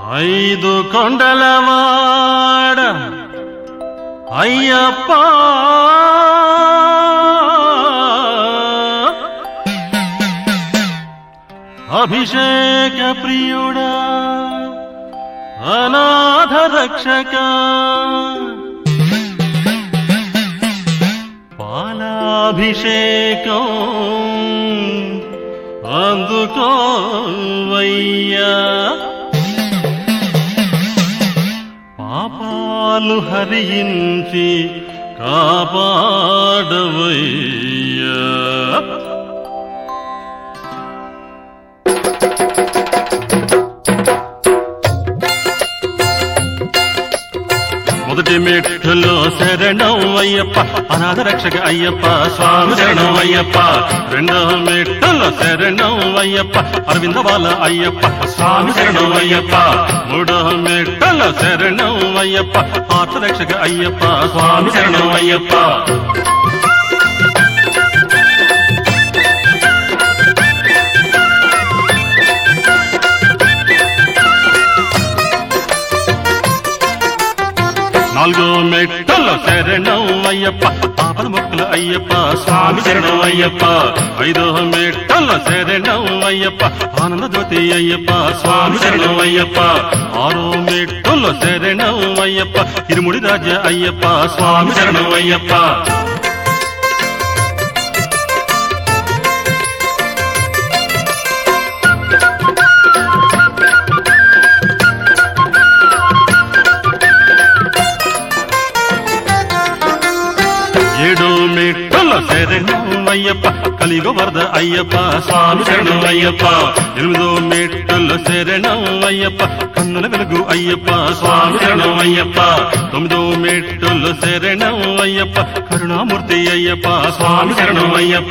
ఐదు కొండలవాడ అయ్యప్ప అభిషేక ప్రియుడా అనాథ రక్షక పాలాభిషేకం అందుకోవయ్యా పాపాలు హరించి కాపాడవయ్యా మొదటి మెట్టులో శరణం అయ్యప్ప అనాథ రక్షక అయ్యప్ప స్వామి శరణం అయ్యప్ప రెండవ మెట్టులో శరణం అయ్యప్ప అరవింద బాల అయ్యప్ప స్వామి శరణం అయ్యప్ప మూడవ మెట్టులో శరణం అయ్యప్ప ఆత్మ రక్షక అయ్యప్ప స్వామి శరణం అయ్యప్ప నాలుగో మెట్టల శరణం అయ్యప్ప ఆపద మొక్కల అయ్యప్ప స్వామి శరణం అయ్యప్ప ఐదో మెట్టల శరణం అయ్యప్ప ఆనంద జ్యోతి అయ్యప్ప స్వామి శరణం అయ్యప్ప ఆరో మెట్టుల శరణం అయ్యప్ప ఇరుముడి రాజ్య అయ్యప్ప స్వామి శరణం అయ్యప్ప ఏడు మెట్టుల శరణం అయ్యప్ప కలిగ వరద అయ్యప్ప స్వామి శరణం అయ్యప్ప ఎనిమిదో మెట్టుల శరణం అయ్యప్ప కన్నుల వెలుగు అయ్యప్ప స్వామి శరణం అయ్యప్ప తొమ్మిదో మెట్టుల శరణం అయ్యప్ప కరుణామూర్తి అయ్యప్ప స్వామి శరణం అయ్యప్ప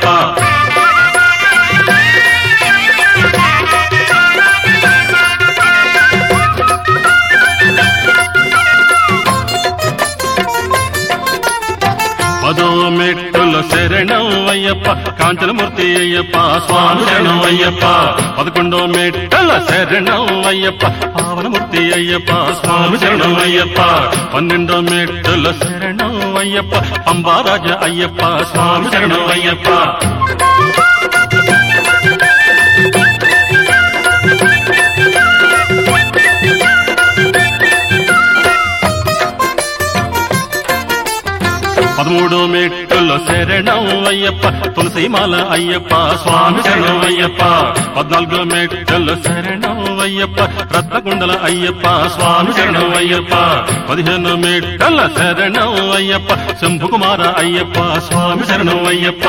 పదో మెట్టుల శరణం అయ్యప్ప కాంచనమూర్తి అయ్యప్ప స్వామి శరణం అయ్యప్ప పదకొండో మెట్టల శరణం అయ్యప్ప పావనమూర్తి అయ్యప్ప స్వామి శరణం అయ్యప్ప పన్నెండో మెట్టుల శరణం అయ్యప్ప పంబారాజ అయ్యప్ప స్వామి శరణం అయ్యప్ప పదమూడో మెట్టుల శరణం అయ్యప్ప తులసిమాల అయ్యప్ప స్వామి శరణం అయ్యప్ప పద్నాలుగో మెట్టుల శరణం అయ్యప్ప రత్నకుండల అయ్యప్ప స్వామి శరణం అయ్యప్ప పదిహేను మెట్టుల శరణం అయ్యప్ప శంభుకుమార అయ్యప్ప స్వామి శరణం అయ్యప్ప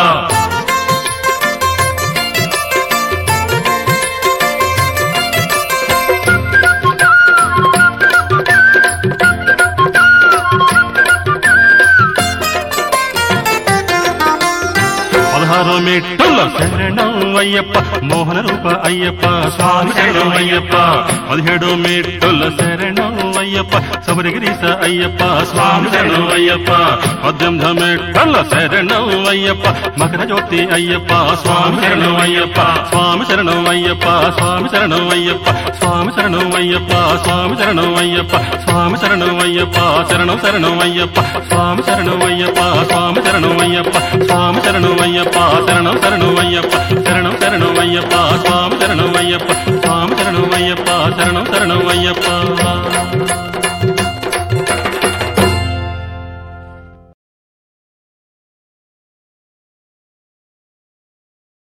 పదహారో మెట్టుల శరణం అయ్యప్ప మోహన రూప అయ్యప్ప స్వామి శరణం అయ్యప్ప పదిహేడో మెట్టుల శరణం అయ్యప్ప శబరిగిరీశ అయ్యప్ప స్వామి శరణం అయ్యప్ప పద్దెనిమిదో మెట్టుల శరణం అయ్యప్ప మకర జ్యోతి అయ్యప్ప స్వామి శరణం అయ్యప్ప స్వామి శరణం అయ్యప్ప స్వామి శరణం అయ్యప్ప స్వామి శరణం అయ్యప్ప స్వామి శరణం అయ్యప్ప స్వామి శరణం అయ్యప్ప శరణం శరణం అయ్యప్ప స్వామి శరణం అయ్యప్ప స్వామి శరణం అయ్యప్ప స్వామి శరణం అయ్యప్ప శరణం శరణం అయ్యప్ప శరణం శరణం అయ్యప్ప స్వామి శరణం అయ్యప్ప స్వామి శరణం అయ్యప్ప శరణం శరణం అయ్యప్ప